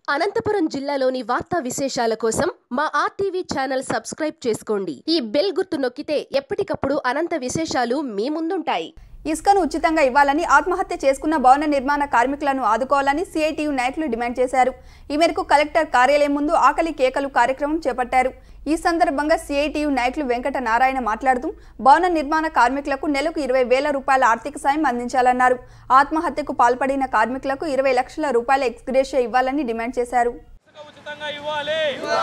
అనంతపురం జిల్లాలోని వార్తా విశేషాల కోసం మా ఆర్టీవీ ఛానల్ సబ్స్క్రైబ్ చేసుకోండి ఈ బెల్ గుర్తు నొక్కితే ఎప్పటికప్పుడు అనంత విశేషాలు మీ ముందుంటాయి ఇసుకను ఉచితంగా ఇవ్వాలని ఆత్మహత్య చేసుకున్న భవన నిర్మాణ కార్మికులను ఆదుకోవాలని సిఐటియు నాయకులు డిమాండ్ చేశారు ఈ మేరకు కలెక్టర్ కార్యాలయం ముందు ఆకలి కేకలు కార్యక్రమం చేపట్టారు ఈ సందర్భంగా సిఐటియు నాయకులు వెంకట నారాయణ మాట్లాడుతూ భవన నిర్మాణ కార్మికులకు నెలకు ఇరవై వేల రూపాయల ఆర్థిక సాయం అందించాలన్నారు ఆత్మహత్యకు పాల్పడిన కార్మికులకు ఇరవై లక్షల రూపాయల ఎక్స్గ్రేషియా ఇవ్వాలని డిమాండ్ చేశారు ఉచితంగా ఇవ్వాలి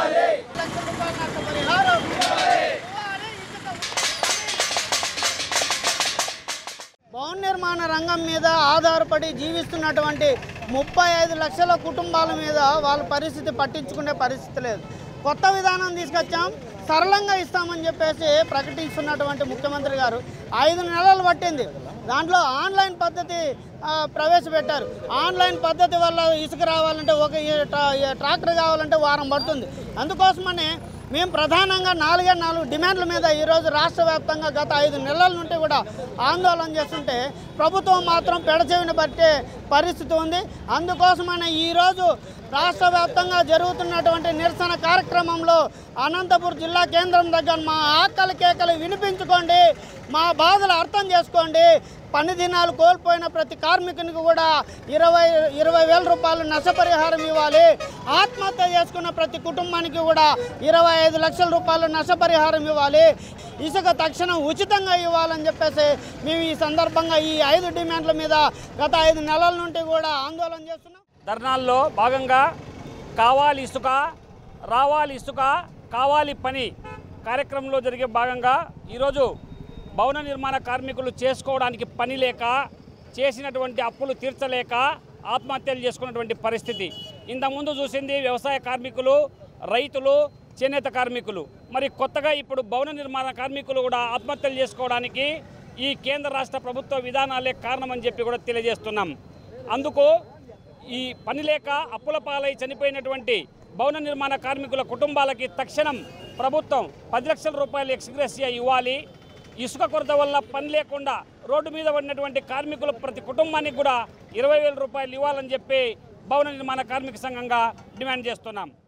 భవన నిర్మాణ రంగం మీద ఆధారపడి జీవిస్తున్నటువంటి ముప్పై ఐదు లక్షల కుటుంబాల మీద వాళ్ళ పరిస్థితి పట్టించుకునే పరిస్థితి లేదు కొత్త విధానం తీసుకొచ్చాం సరళంగా ఇస్తామని చెప్పేసి ప్రకటిస్తున్నటువంటి ముఖ్యమంత్రి గారు ఐదు నెలలు పట్టింది దాంట్లో ఆన్లైన్ పద్ధతి ఆ, ప్రవేశపెట్టారు ఆన్లైన్ పద్ధతి వల్ల ఇసుక రావాలంటే ఒక ఈ ట్రా- ఈ ట్రాక్టర్ కావాలంటే వారం పడుతుంది అందుకోసమని మేము ప్రధానంగా నాలుగే నాలుగు డిమాండ్ల మీద ఈరోజు రాష్ట్ర వ్యాప్తంగా గత ఐదు నెలల నుండి కూడా ఆందోళన చేస్తుంటే ప్రభుత్వం మాత్రం పెడచెవిన పట్టే పరిస్థితి ఉంది అందుకోసమని ఈరోజు రాష్ట్ర వ్యాప్తంగా జరుగుతున్నటువంటి నిరసన కార్యక్రమంలో అనంతపురం జిల్లా కేంద్రం దగ్గర మా ఆకలి కేకలు వినిపించుకోండి మా బాధలు అర్థం చేసుకోండి పని దినాలు కోల్పోయిన ప్రతి కార్మికునికి కూడా ఇరవై ఇరవై వేల రూపాయలు నష్టపరిహారం ఇవ్వాలి ఆత్మహత్య చేసుకున్న ప్రతి కుటుంబానికి కూడా ఇరవై ఐదు లక్షల రూపాయలు నష్టపరిహారం ఇవ్వాలి ఇసుక తక్షణం ఉచితంగా ఇవ్వాలని చెప్పేసి మేము ఈ సందర్భంగా ఈ ఐదు డిమాండ్ల మీద గత ఐదు నెలల నుండి కూడా ఆందోళన చేస్తున్నాం ధర్నాల్లో భాగంగా కావాలి ఇసుక రావాలి ఇసుక కావాలి పని కార్యక్రమంలో జరిగే భాగంగా ఈరోజు భవన నిర్మాణ కార్మికులు చేసుకోవడానికి పని లేక చేసినటువంటి అప్పులు తీర్చలేక ఆత్మహత్యలు చేసుకున్నటువంటి పరిస్థితి ఇంతకుముందు చూసింది వ్యవసాయ కార్మికులు రైతులు చేనేత కార్మికులు మరి కొత్తగా ఇప్పుడు భవన నిర్మాణ కార్మికులు కూడా ఆత్మహత్యలు చేసుకోవడానికి ఈ కేంద్ర రాష్ట్ర ప్రభుత్వ విధానాలే కారణమని చెప్పి కూడా తెలియజేస్తున్నాం అందుకు ఈ పని లేక అప్పుల పాలై చనిపోయినటువంటి భవన నిర్మాణ కార్మికుల కుటుంబాలకి తక్షణం ప్రభుత్వం పది లక్షల రూపాయలు ఎక్స్గ్రెసియా ఇవ్వాలి ఇసుక కొరత వల్ల పని లేకుండా రోడ్డు మీద పడినటువంటి కార్మికులు ప్రతి కుటుంబానికి కూడా ఇరవై వేల రూపాయలు ఇవ్వాలని చెప్పి భవన నిర్మాణ కార్మిక సంఘంగా డిమాండ్ చేస్తున్నాం